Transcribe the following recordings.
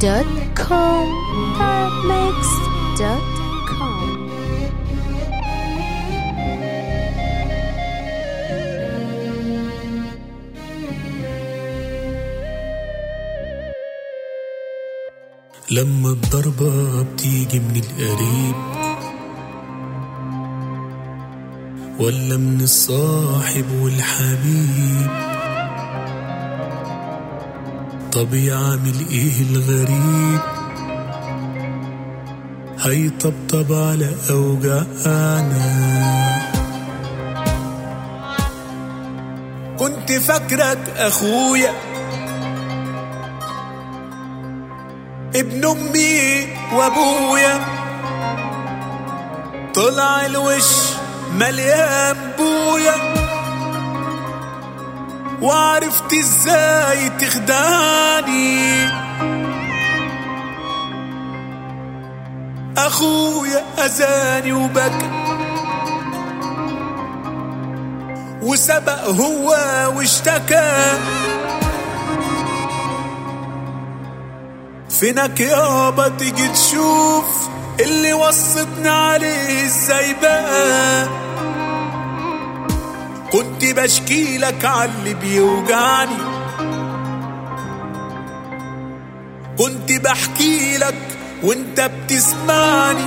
دوت كوم طرب ميكس دوت كوم لما الضربة بتيجي من القريب ولا من الصاحب والحبيب طب يعمل ايه الغريب هيطبطب على اوجعنا كنت فاكرك اخويا ابن امي وابويا طلع الوش مليان بويا وعرفت ازاي تخدعني اخويا اذاني وبكى وسبق هو واشتكى فينك يابا تيجي تشوف اللي وصتني عليه ازاي بقى كنت بشكي لك عاللي بيوجعني كنت بحكي لك وانت بتسمعني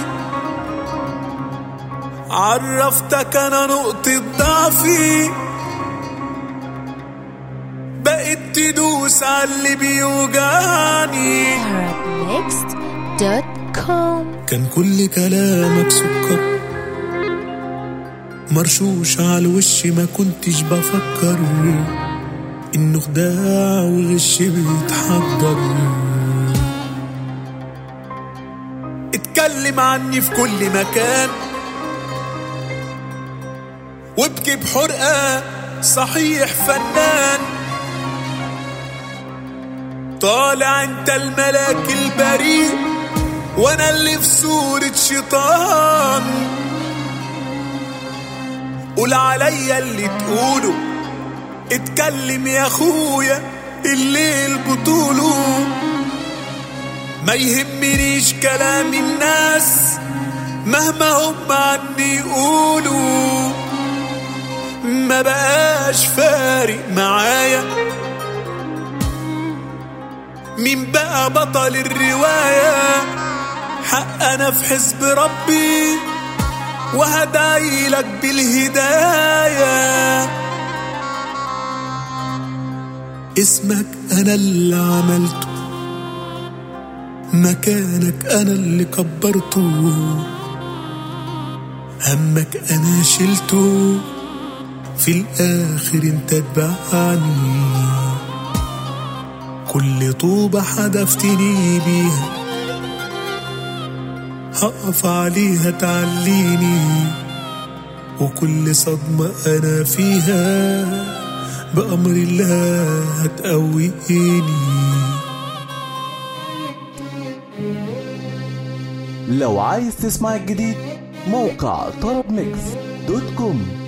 عرفتك انا نقطة ضعفي بقيت تدوس عاللي بيوجعني طرب ميكس دوت كوم كان كل كلامك سكر مرشوش على الوش ما كنتش بفكر انه خداع وغش بيتحضر اتكلم عني في كل مكان وابكي بحرقة صحيح فنان طالع انت الملاك البريء وانا اللي في صورة شيطان قول عليا اللي تقوله اتكلم يا اخويا الليل بطوله ما يهمنيش كلام الناس مهما هم عني يقولوا ما بقاش فارق معايا مين بقى بطل الرواية حق أنا في حزب ربي وهدعي لك بالهداية اسمك أنا اللي عملته مكانك أنا اللي كبرته همك أنا شلته في الآخر انت تبعني كل طوبة حدفتني بيها هقف عليها تعليني وكل صدمة أنا فيها بأمر الله هتقويني لو عايز تسمع الجديد موقع طرب ميكس دوت كوم